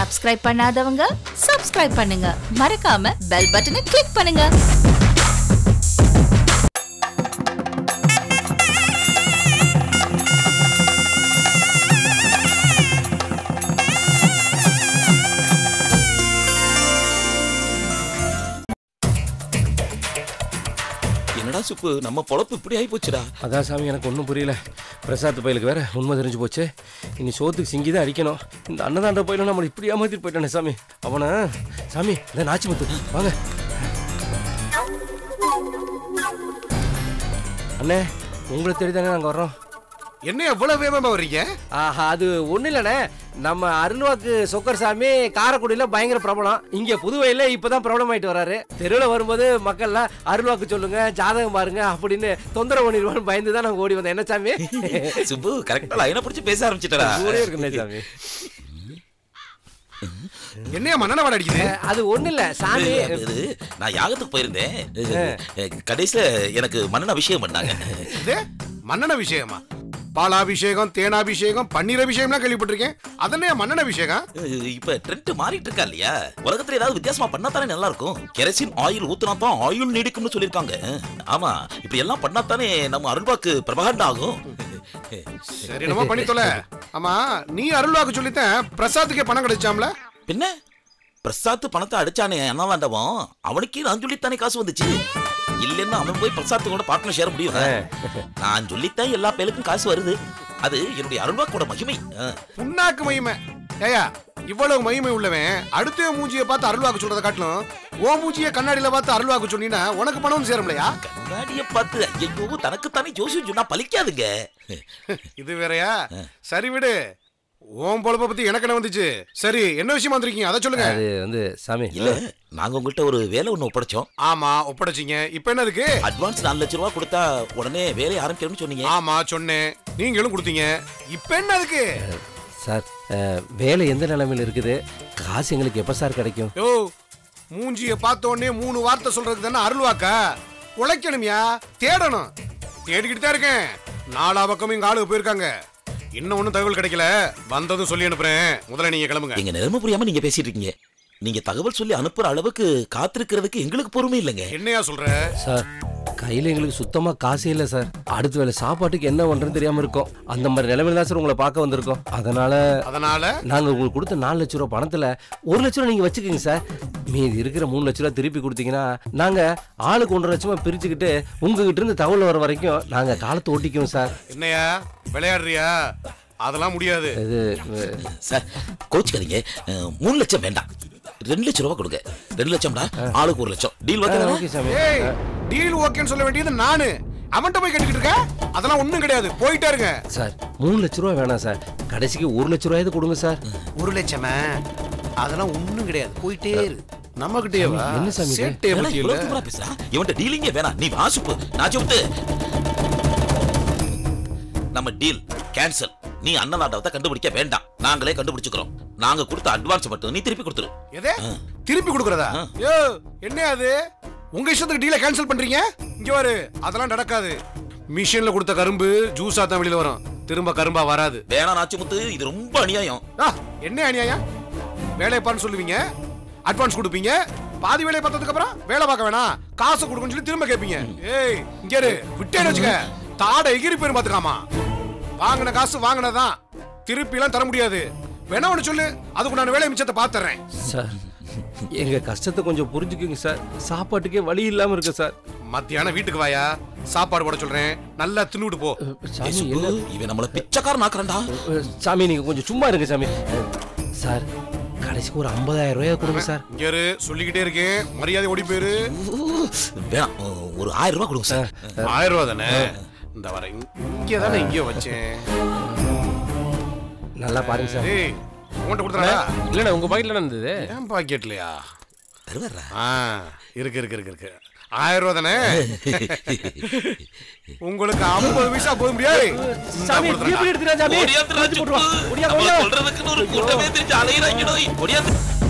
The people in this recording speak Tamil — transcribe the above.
சப்ஸ்கிரைப் பண்ணாதவங்க சப்ஸ்கிரைப் பண்ணுங்க மறக்காம பெல் பட்டனை கிளிக் பண்ணுங்க என்னடா சுப்பு நம்ம பொழப்பு இப்படி ஆகி போச்சுடா அதான் சாமி எனக்கு ஒன்றும் புரியல பிரசாத் பயிலுக்கு வேற உண்மை தெரிஞ்சு போச்சு இனி சோத்துக்கு சிங்கி தான் அடிக்கணும் இந்த அன்னதாண்ட பயில நம்மளை இப்படி ஏமாத்திட்டு போயிட்டானே சாமி அவனை சாமி இந்த நாச்சிமுத்து வாங்க அண்ணே உங்களை தேடி தானே நாங்கள் வர்றோம் என்ன எவ்வளவு வேகமா வர்றீங்க ஆஹா அது ஒன்றும் இல்லைண்ணே நம்ம அருள்வாக்கு சொக்கர் சாமி காரைக்குடியில் பயங்கர பிரபலம் இங்கே புதுவையில் இப்போ தான் பிரபலம் ஆயிட்டு வராரு தெருவில் வரும்போது மக்கள்லாம் அருள்வாக்கு சொல்லுங்க ஜாதகம் பாருங்க அப்படின்னு தொந்தரவு பண்ணிடுவான்னு பயந்து தான் நாங்கள் ஓடி வந்தோம் என்ன சாமி சுப்பு கரெக்டா லைனை பிடிச்சி பேச ஆரம்பிச்சிட்டடா ஊரே இருக்குண்ணே சாமி என்னையா மன்னன வாட அடிக்குது அது ஒன்றும் இல்லை சாமி இது நான் யாகத்துக்கு போயிருந்தேன் கடைசியில எனக்கு மன்னன் அபிஷேகம் பண்ணாங்க இது மன்னன விஷயமா பாலாபிஷேகம் தேனாபிஷேகம் பன்னீர் அபிஷேகம்லாம் கேள்விப்பட்டிருக்கேன் அதனே மன்னன அபிஷேகம் இப்ப ட்ரெண்ட் மாறிட்டு இருக்கா இல்லையா உலகத்துல ஏதாவது வித்தியாசமா பண்ணா தானே நல்லா இருக்கும் கெரசின் ஆயில் ஊத்துனா தான் ஆயுள் நீடிக்கும்னு சொல்லிருக்காங்க ஆமா இப்படி எல்லாம் பண்ணா தானே நம்ம அருள்வாக்கு பிரபகண்டா ஆகும் சரி நம்ம பண்ணி தொலை ஆமா நீ அருள்வாக்கு சொல்லித்தேன் பிரசாத்துக்கே பணம் கிடைச்சாம்ல பின்ன பிரசாத் பணத்தை அடிச்சானே அண்ணாவாண்டவன் அவனுக்கே நான் சொல்லித்தானே காசு வந்துச்சு இல்லைன்னா அவன் போய் பிரசாத்து கூட பார்ட்னர் சேர முடியும் நான் சொல்லித்தான் எல்லா பேருக்கும் காசு வருது அது என்னுடைய அருள்வாக்கோட மகிமை ஆ. புண்ணாக்கு மகிமை ஏயா இவ்வளவு மகிமை உள்ளவன் அடுத்த மூஞ்சியை பார்த்து அருள்வாக்கு சொல்றத காட்டிலும் ஓ மூஞ்சிய கண்ணாடியில பார்த்து அருள்வாக்கு சொன்னீங்கன்னா உனக்கு பணம் வந்து சேரும்லையா கண்ணாடிய பார்த்து ஐயோ தனக்குத்தானே ஜோசியம் சொன்னா பலிக்காதுங்க இது வேறயா சரி விடு ஓம் பொழப்ப பத்தி எனக்கு என்ன வந்துச்சு சரி என்ன விஷயமா வந்திருக்கீங்க அதை சொல்லுங்க அது வந்து சாமி இல்ல நாங்க உங்கள்கிட்ட ஒரு வேலை ஒண்ணு ஒப்படைச்சோம் ஆமா ஒப்படைச்சிங்க இப்ப என்ன இருக்கு அட்வான்ஸ் நாலு லட்ச ரூபா கொடுத்தா உடனே வேலையை ஆரம்பிக்கணும்னு சொன்னீங்க ஆமா சொன்னேன் நீங்களும் கொடுத்தீங்க இப்ப என்ன இருக்கு சார் அஹ், வேலை எந்த நிலைமையில் இருக்குது காசு எங்களுக்கு எப்போ சார் கிடைக்கும் யோ மூஞ்சிய பார்த்த உடனே மூணு வார்த்தை சொல்றதுக்கு தானே அருள்வாக்கா உழைக்கணும்யா தேடணும் தேடிக்கிட்டு தான் இருக்கேன் நாலா பக்கமும் இங்க ஆளுங்க போயிருக்காங்க இன்னும் ஒன்றும் தகவல் கிடைக்கல வந்ததும் சொல்லி அனுப்புறேன் முதல்ல நீங்க கிளம்புங்க எங்க நிலைமை புரியாம நீங்க பேசிட்டு இருக்கீங்க நீங்க தகவல் சொல்லி அனுப்புற அளவுக்கு காத்திருக்கிறதுக்கு எங்களுக்கு பொறுமை இல்லைங்க என்னையா சொல்ற சார் கையில் எங்களுக்கு சுத்தமாக காசே இல்லை சார் அடுத்த வேலை சாப்பாட்டுக்கு என்ன பண்ணுறதுன்னு தெரியாமல் இருக்கோம் அந்த மாதிரி நிலைமையில தான் சார் உங்களை பார்க்க வந்திருக்கோம் அதனால அதனால நாங்கள் உங்களுக்கு கொடுத்த நாலு லட்ச ரூபா பணத்தில் ஒரு லட்ச ரூபா நீங்கள் வச்சுக்கோங்க சார் மீதி இருக்கிற மூணு லட்ச ரூபா திருப்பி கொடுத்தீங்கன்னா நாங்கள் ஆளுக்கு ஒன்றரை லட்சமா பிரிச்சுக்கிட்டு உங்ககிட்ட இருந்து தகவல் வர வரைக்கும் நாங்கள் காலத்தை ஓட்டிக்குவோம் சார் என்னையா விளையாடுறியா அதெல்லாம் முடியாது இது அஹ், சார் கோச்சுக்காதீங்க அஹ், மூணு லட்சம் வேண்டாம் ரெண்டு லட்சம் ரூபா கொடுங்க ரெண்டு லட்சம்டா ஆளுக்கு ஒரு லட்சம் டீல் ஓகே ஓகே சாமி ஏய் டீல் ஓகேன்னு சொல்ல வேண்டியது நானு அவன்கிட்ட போய் கட்டிக்கிட்டு இருக்க அதெல்லாம் ஒண்ணும் கிடையாது போயிட்டே இருங்க சார் மூணு லட்ச ரூபா வேணாம் சார் கடைசிக்கு ஒரு லட்ச ரூபாயாவது கொடுங்க சார் ஒரு லட்சமா அதெல்லாம் ஒண்ணும் கிடையாது போயிட்டே இரு நம்ம கிட்டேவா என்ன சாமி இது? சேட்டே ஏன்னா பத்தி இவ்வளவு இல்ல திமிரா பேசுறா? இவன்ட்ட டீலிங்கே வேணாம் நீ வாசுப்பு நான் சொல்லிட்டு நம்ம டீல் கேன்சல் நீ அண்ணனாட்டவத்தை கண்டுபிடிக்க வேண்டாம் நாங்களே கண்டுபிடிச்சுக்கிறோம் நாங்க கொடுத்த அட்வான்ஸ் மட்டும் நீ திருப்பி கொடுத்துரு எதே திருப்பி கொடுக்கறதா ஆ. யோ என்ன அது உங்க இஷ்டத்துக்கு டீலை கேன்சல் பண்றீங்க இங்க பாரு அதெல்லாம் நடக்காது மிஷின்ல கொடுத்த கரும்பு ஜூஸா தான் வெளியில வரும் திரும்ப கரும்பா வராது வேணாம் நாச்சிமுத்து இது ரொம்ப அநியாயம் ஆ, என்ன அநியாயம் வேலையை பாருன்னு சொல்லுவீங்க அட்வான்ஸ் கொடுப்பீங்க பாதி வேலையை பார்த்ததுக்கு அப்புறம் வேலை பார்க்க வேணாம் காசு கொடுக்கணும்னு சொல்லி திரும்ப கேட்பீங்க ஏய் இங்க இரு விட்டேன்னு வச்சுக்க தாடை எகிரி பேரும் பாத்துக்காமா வாங்கின காசு வாங்கினதான் திருப்பி எல்லாம் தர முடியாது வேணா ஒண்ணு சொல்லு அதுக்கு நான் வேலை மிச்சத்தை பாத்துறேன் சார் எங்க கஷ்டத்தை கொஞ்சம் புரிஞ்சுக்குங்க சார் சாப்பாட்டுக்கே வழி இல்லாம இருக்கு சார் மத்தியானம் வீட்டுக்கு வாயா சாப்பாடு போட சொல்றேன் நல்லா தின்னுட்டு போ சாமி என்ன இவன் நம்மள பிச்சைக்காரன் ஆக்குறான்டா அஹ், சாமி நீங்க கொஞ்சம் சும்மா இருங்க சாமி அஹ், சார் கடைசிக்கு ஒரு ஐம்பதாயிரம் ரூபாய் கொடுங்க சார் இங்க இரு சொல்லிக்கிட்டே இருக்கேன் மரியாதை ஓடி போயிரு வேணாம் ஒரு ஆயிரம் ரூபாய் கொடுங்க சார் ஆயிரம் ரூபா தானே இந்த வர இங்கே தானே இங்கே வச்சேன் நல்லா பாருங்க சார் ஏய் உங்கள்கிட்ட கொடுத்துறா இல்லண்ணா உங்க பாக்கெட்ல இருந்தது ஏன் பாக்கெட்லையா தருவாரா ஆ இருக்கு இருக்கு இருக்கு இருக்கு ஆயிரம் ரூபா தானே உங்களுக்கு ஐம்பது பைசா போக முடியாது சாமி எப்படி எடுத்துறா சாமி ஒடியாந்துடா எடுத்து போட்டு வா. சுப்பு. ஒடியா, நம்மள ஒடியா. சொல்றதுக்குன்னு ஒரு கூட்டமே தெரிஞ்சு அலையிறாங்கடோ. ஒடியாந்து.